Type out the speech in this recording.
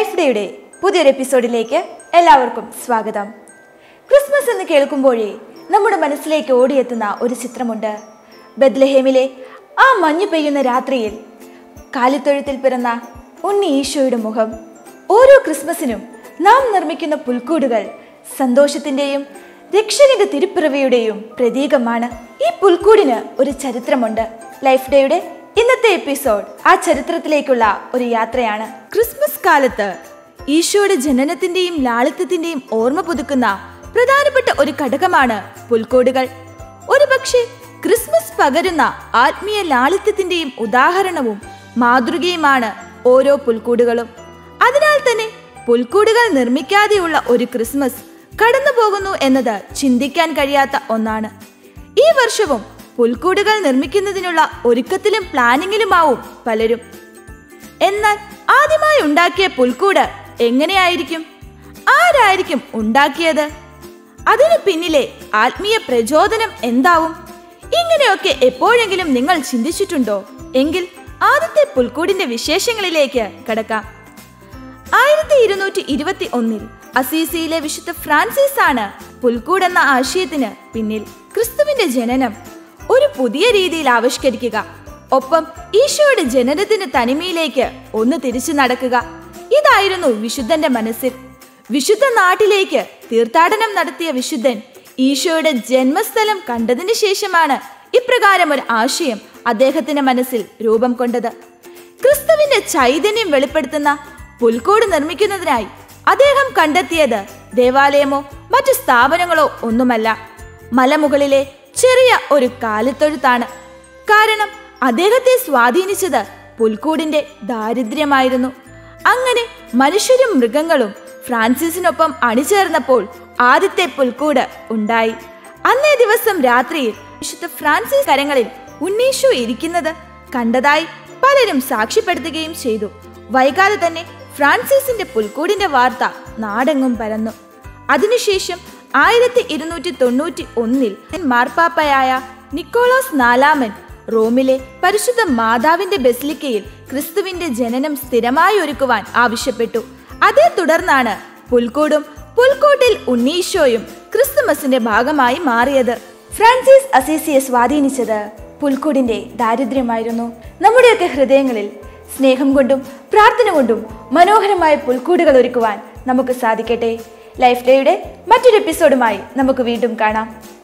life ഡേയുടെ പുതിയൊരു എപ്പിസോഡിലേക്ക് എല്ലാവർക്കും സ്വാഗതം ക്രിസ്മസ് എന്ന് കേൾക്കുമ്പോഴേ നമ്മുടെ മനസ്സിലേക്ക് ഓടിയെത്തുന്ന ഒരു ചിത്രമുണ്ട് ബദ്ലഹേമിലെ ആ മഞ്ഞു പെയ്യുന്ന രാത്രിയിൽ കാലിത്തൊഴുത്തിൽ പിറന്ന ഉണ്ണി ഈശോയുടെ മുഖം ഓരോ ക്രിസ്മസിനും നാം നിർമ്മിക്കുന്ന പുൽക്കൂടുകൾ സന്തോഷത്തിന്റെയും രക്ഷകന്റെ തിരുപ്പിറവിയുടെയും പ്രതീകമാണ് ഈ പുൽക്കൂടിന് ഒരു ചരിത്രമുണ്ട് ലൈഫ് ഡേയുടെ ഇന്നത്തെ എപ്പിസോഡ് ആ ചരിത്രത്തിലേക്കുള്ള ഒരു യാത്രയാണ് ക്രിസ്മസ് കാലത്ത് ഈശോയുടെ ജനനത്തിന്റെയും ലാളിത്യത്തിന്റെയും ഓർമ്മ പുതുക്കുന്ന പ്രധാനപ്പെട്ട ഒരു ഘടകമാണ് പുൽക്കൂടുകൾ ഒരുപക്ഷെ ക്രിസ്മസ് പകരുന്ന ആത്മീയ ലാളിത്യത്തിന്റെയും ഉദാഹരണവും മാതൃകയുമാണ് ഓരോ പുൽക്കൂടുകളും അതിനാൽ തന്നെ പുൽക്കൂടുകൾ നിർമ്മിക്കാതെയുള്ള ഒരു ക്രിസ്മസ് കടന്നു പോകുന്നു എന്നത് ചിന്തിക്കാൻ കഴിയാത്ത ഒന്നാണ് ഈ വർഷവും പുൽക്കൂടുകൾ നിർമ്മിക്കുന്നതിനുള്ള ഒരുക്കത്തിലും പ്ലാനിങ്ങിലുമാവും പലരും എന്നാൽ ആദ്യമായി ഉണ്ടാക്കിയ പുൽക്കൂട് എങ്ങനെയായിരിക്കും ആരായിരിക്കും ഉണ്ടാക്കിയത് അതിനു പിന്നിലെ ആത്മീയ പ്രചോദനം എന്താവും ഇങ്ങനെയൊക്കെ എപ്പോഴെങ്കിലും നിങ്ങൾ ചിന്തിച്ചിട്ടുണ്ടോ എങ്കിൽ ആദ്യത്തെ പുൽക്കൂടിന്റെ വിശേഷങ്ങളിലേക്ക് കടക്കാം ആയിരത്തി ഇരുന്നൂറ്റി ഇരുപത്തി ഒന്നിൽ അസീസിയിലെ വിശുദ്ധ ഫ്രാൻസിസ് ആണ് പുൽക്കൂട് എന്ന ആശയത്തിന് പിന്നിൽ ക്രിസ്തുവിന്റെ ജനനം ഒരു പുതിയ രീതിയിൽ ആവിഷ്കരിക്കുക ഒപ്പം ഈശോയുടെ ജനനത്തിന് തനിമയിലേക്ക് ഒന്ന് തിരിച്ചു നടക്കുക ഇതായിരുന്നു വിശുദ്ധന്റെ മനസ്സിൽ വിശുദ്ധ നാട്ടിലേക്ക് തീർത്ഥാടനം നടത്തിയ വിശുദ്ധൻ ഈശോയുടെ ജന്മസ്ഥലം കണ്ടതിന് ശേഷമാണ് ഇപ്രകാരം ഒരു ആശയം അദ്ദേഹത്തിന്റെ മനസ്സിൽ രൂപം കൊണ്ടത് ക്രിസ്തുവിന്റെ ചൈതന്യം വെളിപ്പെടുത്തുന്ന പുൽക്കൂട് നിർമ്മിക്കുന്നതിനായി അദ്ദേഹം കണ്ടെത്തിയത് ദേവാലയമോ മറ്റു സ്ഥാപനങ്ങളോ ഒന്നുമല്ല മലമുകളിലെ ചെറിയ ഒരു കാലിത്തൊഴുത്താണ് കാരണം അദ്ദേഹത്തെ സ്വാധീനിച്ചത് പുൽക്കൂടിന്റെ ദാരിദ്ര്യമായിരുന്നു അങ്ങനെ മനുഷ്യരും മൃഗങ്ങളും ഫ്രാൻസിസിനൊപ്പം അണിചേർന്നപ്പോൾ ആദ്യത്തെ പുൽക്കൂട് ഉണ്ടായി അന്നേ ദിവസം രാത്രിയിൽ വിശുദ്ധ ഫ്രാൻസിസ് കരങ്ങളിൽ ഉണ്ണീഷു ഇരിക്കുന്നത് കണ്ടതായി പലരും സാക്ഷ്യപ്പെടുത്തുകയും ചെയ്തു വൈകാതെ തന്നെ ഫ്രാൻസിസിന്റെ പുൽക്കൂടിന്റെ വാർത്ത നാടെങ്ങും പരന്നു അതിനുശേഷം ആയിരത്തി ഇരുന്നൂറ്റി തൊണ്ണൂറ്റി ഒന്നിൽ മാർപ്പാപ്പയായ നിക്കോളോസ് നാലാമൻ റോമിലെ പരിശുദ്ധ മാതാവിന്റെ ബെസ്ലിക്കയിൽ ക്രിസ്തുവിന്റെ ജനനം സ്ഥിരമായി ഒരുക്കുവാൻ ആവശ്യപ്പെട്ടു അതേ തുടർന്നാണ് പുൽക്കൂടും പുൽക്കൂട്ടിൽ ഉണ്ണീശോയും ക്രിസ്തുമസിന്റെ ഭാഗമായി മാറിയത് ഫ്രാൻസിസ് അസീസിയെ സ്വാധീനിച്ചത് പുൽക്കൂടിന്റെ ദാരിദ്ര്യമായിരുന്നു നമ്മുടെയൊക്കെ ഹൃദയങ്ങളിൽ സ്നേഹം കൊണ്ടും പ്രാർത്ഥന കൊണ്ടും മനോഹരമായ പുൽക്കൂടുകൾ ഒരുക്കുവാൻ നമുക്ക് സാധിക്കട്ടെ ലൈഫ് ഡേയുടെ മറ്റൊരു എപ്പിസോഡുമായി നമുക്ക് വീണ്ടും കാണാം